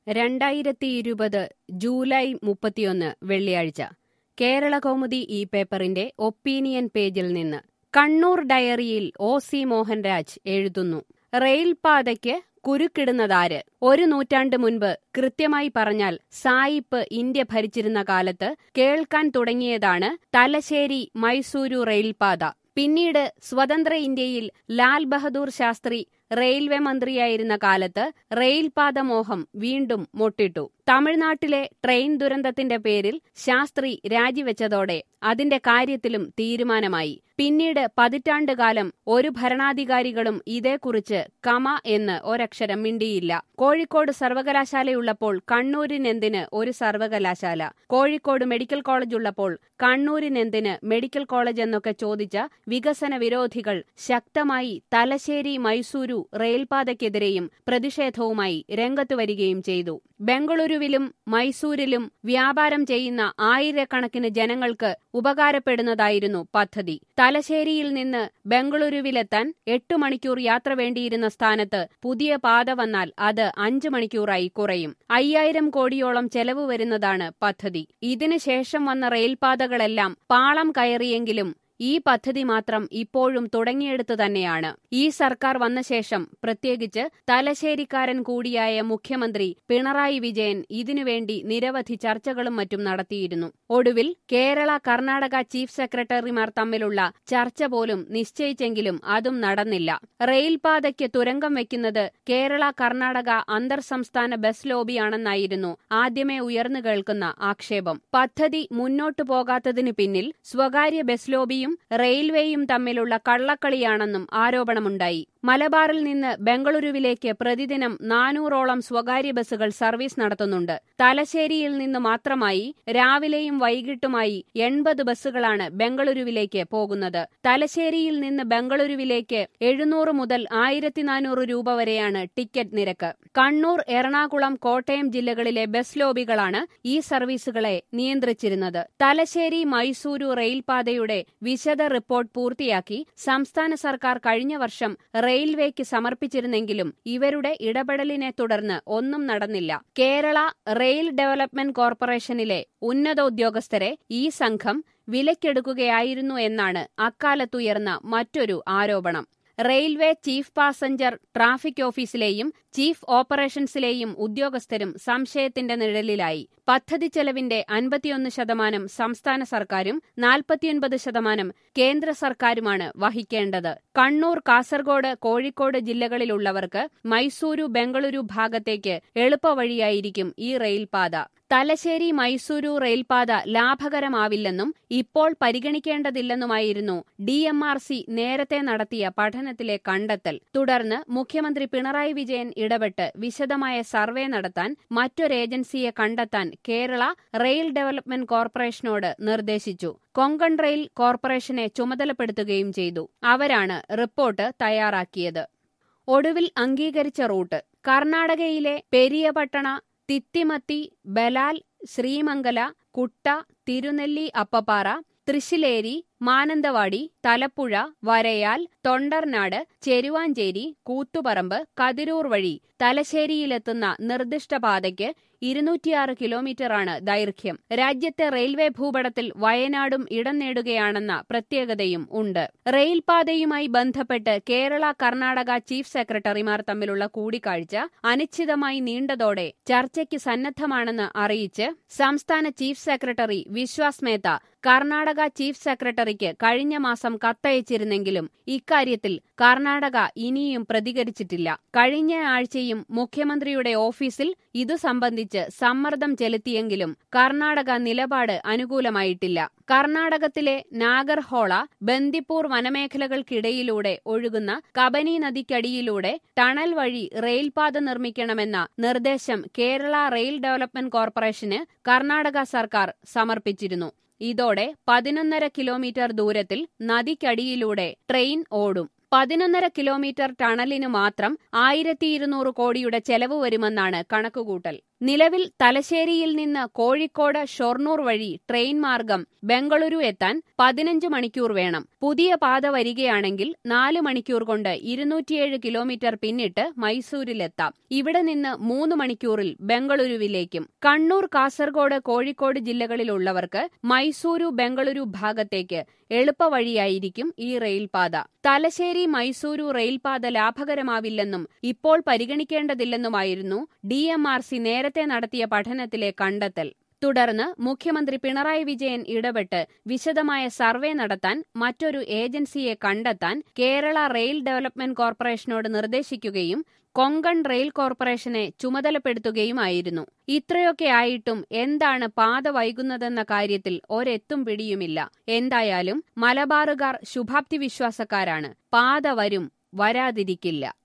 രണ്ടായിരത്തി ഇരുപത് ജൂലൈ മുപ്പത്തിയൊന്ന് വെള്ളിയാഴ്ച കേരള കൗമുദി ഈ പേപ്പറിന്റെ ഒപ്പീനിയൻ പേജിൽ നിന്ന് കണ്ണൂർ ഡയറിയിൽ ഒ സി മോഹൻരാജ് എഴുതുന്നു റെയിൽപാതയ്ക്ക് കുരുക്കിടുന്നതാര് ഒരു നൂറ്റാണ്ട് മുൻപ് കൃത്യമായി പറഞ്ഞാൽ സായിപ്പ് ഇന്ത്യ ഭരിച്ചിരുന്ന കാലത്ത് കേൾക്കാൻ തുടങ്ങിയതാണ് തലശ്ശേരി മൈസൂരു റെയിൽപാത പിന്നീട് സ്വതന്ത്ര ഇന്ത്യയിൽ ലാൽ ബഹദൂർ ശാസ്ത്രി റെയിൽവേ മന്ത്രിയായിരുന്ന കാലത്ത് റെയിൽപാത മോഹം വീണ്ടും മൊട്ടിട്ടു തമിഴ്നാട്ടിലെ ട്രെയിൻ ദുരന്തത്തിന്റെ പേരിൽ ശാസ്ത്രി രാജിവെച്ചതോടെ അതിന്റെ കാര്യത്തിലും തീരുമാനമായി പിന്നീട് പതിറ്റാണ്ടുകാലം ഒരു ഭരണാധികാരികളും ഇതേക്കുറിച്ച് കമ എന്ന് ഒരക്ഷരം മിണ്ടിയില്ല കോഴിക്കോട് സർവകലാശാലയുള്ളപ്പോൾ കണ്ണൂരിനെന്തിന് ഒരു സർവകലാശാല കോഴിക്കോട് മെഡിക്കൽ കോളേജ് ഉള്ളപ്പോൾ കണ്ണൂരിനെന്തിന് മെഡിക്കൽ കോളേജ് എന്നൊക്കെ ചോദിച്ച വികസന വിരോധികൾ ശക്തമായി തലശ്ശേരി മൈസൂരു റെയിൽപാതയ്ക്കെതിരെയും പ്രതിഷേധവുമായി രംഗത്തു വരികയും ചെയ്തു ബംഗളൂരുവിലും മൈസൂരിലും വ്യാപാരം ചെയ്യുന്ന ആയിരക്കണക്കിന് ജനങ്ങൾക്ക് ഉപകാരപ്പെടുന്നതായിരുന്നു പദ്ധതി തലശ്ശേരിയിൽ നിന്ന് ബംഗളൂരുവിലെത്താൻ എട്ടു മണിക്കൂർ യാത്ര വേണ്ടിയിരുന്ന സ്ഥാനത്ത് പുതിയ പാത വന്നാൽ അത് അഞ്ചു മണിക്കൂറായി കുറയും അയ്യായിരം കോടിയോളം ചെലവ് വരുന്നതാണ് പദ്ധതി ഇതിനു ശേഷം വന്ന റെയിൽപാതകളെല്ലാം പാളം കയറിയെങ്കിലും ഈ പദ്ധതി മാത്രം ഇപ്പോഴും തുടങ്ങിയെടുത്തു തന്നെയാണ് ഈ സർക്കാർ വന്ന ശേഷം പ്രത്യേകിച്ച് തലശ്ശേരിക്കാരൻ കൂടിയായ മുഖ്യമന്ത്രി പിണറായി വിജയൻ ഇതിനുവേണ്ടി നിരവധി ചർച്ചകളും മറ്റും നടത്തിയിരുന്നു ഒടുവിൽ കേരള കർണാടക ചീഫ് സെക്രട്ടറിമാർ തമ്മിലുള്ള ചർച്ച പോലും നിശ്ചയിച്ചെങ്കിലും അതും നടന്നില്ല റെയിൽപാതയ്ക്ക് തുരങ്കം വെക്കുന്നത് കേരള കർണാടക അന്തർ സംസ്ഥാന ബസ് ലോബിയാണെന്നായിരുന്നു ആദ്യമേ ഉയർന്നു കേൾക്കുന്ന ആക്ഷേപം പദ്ധതി മുന്നോട്ടു പോകാത്തതിനു പിന്നിൽ സ്വകാര്യ ബസ് ലോബിയും റെയിൽവേയും തമ്മിലുള്ള കള്ളക്കളിയാണെന്നും ആരോപണമുണ്ടായി മലബാറിൽ നിന്ന് ബംഗളൂരുവിലേക്ക് പ്രതിദിനം നാനൂറോളം സ്വകാര്യ ബസ്സുകൾ സർവീസ് നടത്തുന്നുണ്ട് തലശ്ശേരിയിൽ നിന്ന് മാത്രമായി രാവിലെയും വൈകിട്ടുമായി എൺപത് ബസ്സുകളാണ് ബംഗളൂരുവിലേക്ക് പോകുന്നത് തലശ്ശേരിയിൽ നിന്ന് ബംഗളൂരുവിലേക്ക് എഴുന്നൂറ് മുതൽ ആയിരത്തി നാനൂറ് രൂപ വരെയാണ് ടിക്കറ്റ് നിരക്ക് കണ്ണൂർ എറണാകുളം കോട്ടയം ജില്ലകളിലെ ബസ് ലോബികളാണ് ഈ സർവീസുകളെ നിയന്ത്രിച്ചിരുന്നത് തലശ്ശേരി മൈസൂരു റെയിൽപാതയുടെ വിശദ റിപ്പോർട്ട് പൂർത്തിയാക്കി സംസ്ഥാന സർക്കാർ കഴിഞ്ഞ വർഷം റെയിൽവേക്ക് സമർപ്പിച്ചിരുന്നെങ്കിലും ഇവരുടെ ഇടപെടലിനെ തുടർന്ന് ഒന്നും നടന്നില്ല കേരള റെയിൽ ഡെവലപ്മെന്റ് കോർപ്പറേഷനിലെ ഉന്നതോദ്യോഗസ്ഥരെ ഈ സംഘം വിലക്കെടുക്കുകയായിരുന്നു എന്നാണ് അക്കാലത്തുയർന്ന മറ്റൊരു ആരോപണം റെയിൽവേ ചീഫ് പാസഞ്ചർ ട്രാഫിക് ഓഫീസിലെയും ചീഫ് ഓപ്പറേഷൻസിലെയും ഉദ്യോഗസ്ഥരും സംശയത്തിന്റെ നിഴലിലായി പദ്ധതി ചെലവിന്റെ അൻപത്തിയൊന്ന് ശതമാനം സംസ്ഥാന സർക്കാരും നാൽപ്പത്തിയൊൻപത് ശതമാനം കേന്ദ്ര സർക്കാരുമാണ് വഹിക്കേണ്ടത് കണ്ണൂർ കാസർഗോഡ് കോഴിക്കോട് ജില്ലകളിലുള്ളവർക്ക് മൈസൂരു ബംഗളൂരു ഭാഗത്തേക്ക് എളുപ്പവഴിയായിരിക്കും ഈ റെയിൽപാത തലശ്ശേരി മൈസൂരു റെയിൽപാത ലാഭകരമാവില്ലെന്നും ഇപ്പോൾ പരിഗണിക്കേണ്ടതില്ലെന്നുമായിരുന്നു ഡി എം ആർ സി നേരത്തെ നടത്തിയ പഠനത്തിലെ കണ്ടെത്തൽ തുടർന്ന് മുഖ്യമന്ത്രി പിണറായി വിജയൻ ഇടപെട്ട് വിശദമായ സർവേ നടത്താൻ മറ്റൊരു ഏജൻസിയെ കണ്ടെത്താൻ കേരള റെയിൽ ഡെവലപ്മെന്റ് കോർപ്പറേഷനോട് നിർദ്ദേശിച്ചു കൊങ്കൺ റെയിൽ കോർപ്പറേഷനെ ചുമതലപ്പെടുത്തുകയും ചെയ്തു അവരാണ് റിപ്പോർട്ട് തയ്യാറാക്കിയത് ഒടുവിൽ അംഗീകരിച്ച റൂട്ട് കർണാടകയിലെ പെരിയപട്ടണ തിത്തിമത്തി ബലാൽ ശ്രീമംഗല കുട്ട തിരുനെല്ലി അപ്പപ്പാറ തൃശ്ശിലേരി മാനന്തവാടി തലപ്പുഴ വരയാൽ തൊണ്ടർനാട് ചെരുവാഞ്ചേരി കൂത്തുപറമ്പ് കതിരൂർ വഴി തലശ്ശേരിയിലെത്തുന്ന നിർദ്ദിഷ്ട പാതയ്ക്ക് ഇരുന്നൂറ്റിയാറ് കിലോമീറ്ററാണ് ദൈർഘ്യം രാജ്യത്തെ റെയിൽവേ ഭൂപടത്തിൽ വയനാടും ഇടം നേടുകയാണെന്ന പ്രത്യേകതയും ഉണ്ട് റെയിൽപാതയുമായി ബന്ധപ്പെട്ട് കേരള കർണാടക ചീഫ് സെക്രട്ടറിമാർ തമ്മിലുള്ള കൂടിക്കാഴ്ച അനിശ്ചിതമായി നീണ്ടതോടെ ചർച്ചയ്ക്ക് സന്നദ്ധമാണെന്ന് അറിയിച്ച് സംസ്ഥാന chief secretary Vishwas Mehta Karnataka chief സെക്രട്ടറിക്ക് കഴിഞ്ഞ മാസം കത്തയച്ചിരുന്നെങ്കിലും ഇക്കാര്യത്തിൽ കർണാടക ഇനിയും പ്രതികരിച്ചിട്ടില്ല കഴിഞ്ഞ ആഴ്ചയും മുഖ്യമന്ത്രിയുടെ ഓഫീസിൽ ഇതു സംബന്ധിച്ച് സമ്മർദ്ദം ചെലുത്തിയെങ്കിലും കർണാടക നിലപാട് അനുകൂലമായിട്ടില്ല കർണാടകത്തിലെ നാഗർഹോള ബന്ദിപ്പൂർ വനമേഖലകൾക്കിടയിലൂടെ ഒഴുകുന്ന കബനി നദിക്കടിയിലൂടെ ടണൽ വഴി റെയിൽപാത നിർമ്മിക്കണമെന്ന നിർദ്ദേശം കേരള റെയിൽ ഡെവലപ്മെന്റ് കോർപ്പറേഷന് കർണാടക സർക്കാർ സമർപ്പിച്ചിരുന്നു ഇതോടെ പതിനൊന്നര കിലോമീറ്റർ ദൂരത്തിൽ നദിക്കടിയിലൂടെ ട്രെയിൻ ഓടും പതിനൊന്നര കിലോമീറ്റർ ടണലിന് മാത്രം ആയിരത്തി ഇരുന്നൂറ് കോടിയുടെ ചെലവ് വരുമെന്നാണ് കണക്കുകൂട്ടൽ നിലവിൽ തലശ്ശേരിയിൽ നിന്ന് കോഴിക്കോട് ഷൊർണൂർ വഴി ട്രെയിൻ മാർഗം ബംഗളൂരു എത്താൻ പതിനഞ്ച് മണിക്കൂർ വേണം പുതിയ പാത വരികയാണെങ്കിൽ നാല് മണിക്കൂർ കൊണ്ട് ഇരുന്നൂറ്റിയേഴ് കിലോമീറ്റർ പിന്നിട്ട് മൈസൂരിലെത്താം ഇവിടെ നിന്ന് മൂന്ന് മണിക്കൂറിൽ ബംഗളൂരുവിലേക്കും കണ്ണൂർ കാസർഗോഡ് കോഴിക്കോട് ജില്ലകളിലുള്ളവർക്ക് മൈസൂരു ബംഗളൂരു ഭാഗത്തേക്ക് എളുപ്പവഴിയായിരിക്കും ഈ റെയിൽപാത തലശ്ശേരി മൈസൂരു റെയിൽപാത ലാഭകരമാവില്ലെന്നും ഇപ്പോൾ പരിഗണിക്കേണ്ടതില്ലെന്നുമായിരുന്നു ഡി എം ആർ സി നേരത്തെ നടത്തിയ പഠനത്തിലെ കണ്ടെത്തൽ തുടർന്ന് മുഖ്യമന്ത്രി പിണറായി വിജയൻ ഇടപെട്ട് വിശദമായ സർവേ നടത്താൻ മറ്റൊരു ഏജൻസിയെ കണ്ടെത്താൻ കേരള റെയിൽ ഡെവലപ്മെന്റ് കോർപ്പറേഷനോട് നിർദ്ദേശിക്കുകയും കൊങ്കൺ റെയിൽ കോർപ്പറേഷനെ ചുമതലപ്പെടുത്തുകയുമായിരുന്നു ഇത്രയൊക്കെ ആയിട്ടും എന്താണ് പാത വൈകുന്നതെന്ന കാര്യത്തിൽ ഒരെത്തും പിടിയുമില്ല എന്തായാലും മലബാറുകാർ ശുഭാപ്തി വിശ്വാസക്കാരാണ് പാത വരും വരാതിരിക്കില്ല